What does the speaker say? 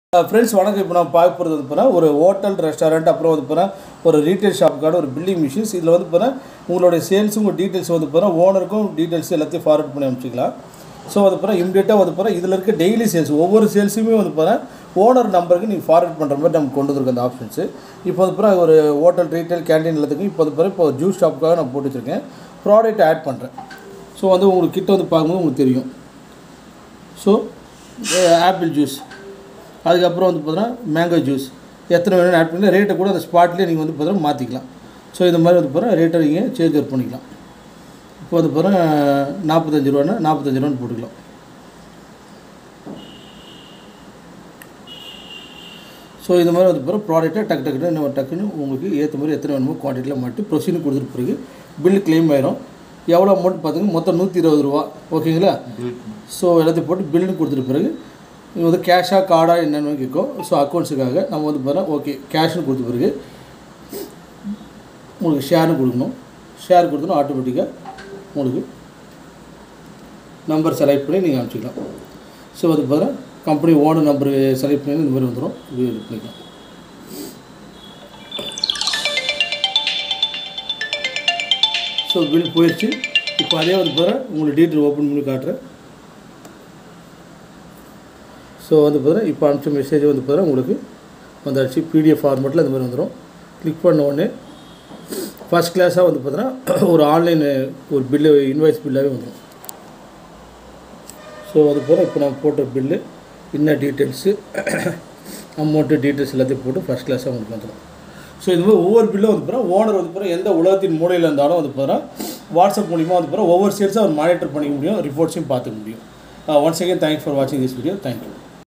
friends வணக்கம் இப்போ நான் பார்க்க போகிறது வந்து போனால் ஒரு ஹோட்டல் ரெஸ்டாரண்ட் அப்புறம் வந்து போனால் ஒரு ரீட்டைல் ஷாப்புக்கான ஒரு பில்டிங் மிஷின்ஸ் இதில் வந்து போனால் உங்களுடைய சேல்ஸ் உங்கள் டீட்டெயில்ஸ் வந்து போனால் ஓனருக்கும் டீட்டெயில்ஸ் எல்லாத்தையும் ஃபார்வர்ட் பண்ணி அனுப்பிச்சிக்கலாம் ஸோ வந்து போனால் இம்மிடியட்டாக வந்து போனால் இதில் இருக்க டெய்லி சேல்ஸ் ஒவ்வொரு சேல்ஸுமே வந்து போனால் ஓனர் நம்பருக்கு நீங்கள் ஃபார்வர்ட் பண்ணுற மாதிரி நம்ம கொண்டு வந்திருக்கோம் அந்த ஆப்ஷன்ஸு இப்போ வந்து போனால் ஒரு ஹோட்டல் ரீட்டைல் கேண்டீன் எல்லாத்துக்கும் இப்போ வந்து போனால் இப்போ ஜூஸ் ஷாப்புக்காக நான் போட்டு வச்சுருக்கேன் ப்ராடக்ட் ஆட் பண்ணுறேன் ஸோ வந்து உங்களுக்கு கிட்ட வந்து பார்க்கும்போது உங்களுக்கு தெரியும் ஸோ ஆப்பிள் ஜூஸ் அதுக்கப்புறம் வந்து பார்த்தீங்கன்னா மேங்கோ ஜூஸ் எத்தனை வேணும்னு ஆட் பண்ணி ரேட்டை கூட அந்த ஸ்பாட்லேயே நீங்கள் வந்து பார்த்தீங்கன்னா மாற்றிக்கலாம் ஸோ இந்த மாதிரி வந்து பார்த்தீங்கன்னா ரேட்டை நீங்கள் சேஞ்ச் ஓவர் பண்ணிக்கலாம் இப்போ வந்து பார்த்தீங்கன்னா நாற்பத்தஞ்சு ரூபான்னா நாற்பத்தஞ்சு ரூபான்னு போட்டுக்கலாம் ஸோ இந்த மாதிரி வந்து பிறகு ப்ராடக்ட்டை டக்கு டக்குன்னு நம்ம டக்குன்னு உங்களுக்கு ஏற்ற மாதிரி எத்தனை வேணுமோ குவான்டிட்டியில் மாட்டி ப்ரொசீஜர் கொடுத்துட்டு பிறகு பில் கிளைம் ஆயிரும் எவ்வளோ அமௌண்ட் பார்த்தீங்கன்னா மொத்தம் நூற்றி இருபது ரூபா ஓகேங்களா ஸோ எல்லாத்தையும் போட்டு பில்லுன்னு கொடுத்துட்ட பிறகு இது வந்து கேஷாக கார்டாக என்னென்னு கேட்கும் ஸோ அக்கௌண்ட்ஸுக்காக நம்ம வந்து பார்த்தா ஓகே கேஷ்னு கொடுத்த பிறகு உங்களுக்கு ஷேர்னு கொடுக்கணும் ஷேர் கொடுத்தோன்னா ஆட்டோமேட்டிக்காக உங்களுக்கு நம்பர் செலக்ட் பண்ணி நீங்கள் அனுப்பிச்சிக்கலாம் ஸோ அது பார்த்தா கம்பெனி ஓனர் நம்பர் செலக்ட் பண்ணி இந்த மாதிரி வந்துடும் இது இது பண்ணிக்கலாம் ஸோ பில் போயிடுச்சு இப்போ அதே வந்து பாரு உங்களுக்கு டீட்டெயில் ஓப்பன் பண்ணி காட்டுறேன் ஸோ வந்து பார்த்தீங்கன்னா இப்போ அனுப்பிச்ச மெசேஜ் வந்து பார்த்தீங்கன்னா உங்களுக்கு வந்தாச்சு பிடிஎஃப் ஃபார்மேட்டில் இந்த மாதிரி வந்துடும் கிளிக் பண்ண உடனே ஃபஸ்ட் கிளாஸாக வந்து பார்த்தீங்கன்னா ஒரு ஆன்லைன் ஒரு பில்லு இன்வாய்ஸ் பில்லாகவே வந்துடும் ஸோ அது போல் இப்போ நான் போட்ட பில்லு என்ன டீட்டெயில்ஸு அமௌண்ட்டு டீட்டெயில்ஸ் எல்லாத்தையும் போட்டு ஃபஸ்ட் கிளாஸாக உங்களுக்கு வந்துடும் ஸோ இது மாதிரி ஒவ்வொரு பில்லும் வந்து போகிறோம் ஓனர் வந்து போகிறோம் எந்த உலகத்தின் மூலையில் இருந்தாலும் வந்து போகிறோம் வாட்ஸ்அப் மூலிமா வந்து போகிறோம் ஒவ்வொரு சேல்ஸும் அவர் மானிட்டர் பண்ணிக்க முடியும் ரிப்போர்ட்ஸையும் பார்த்துக்க முடியும் ஒன்ஸ் அகேன் தேங்க்ஸ் ஃபார் வாட்சிங் திஸ் வீடியோ தேங்க்யூ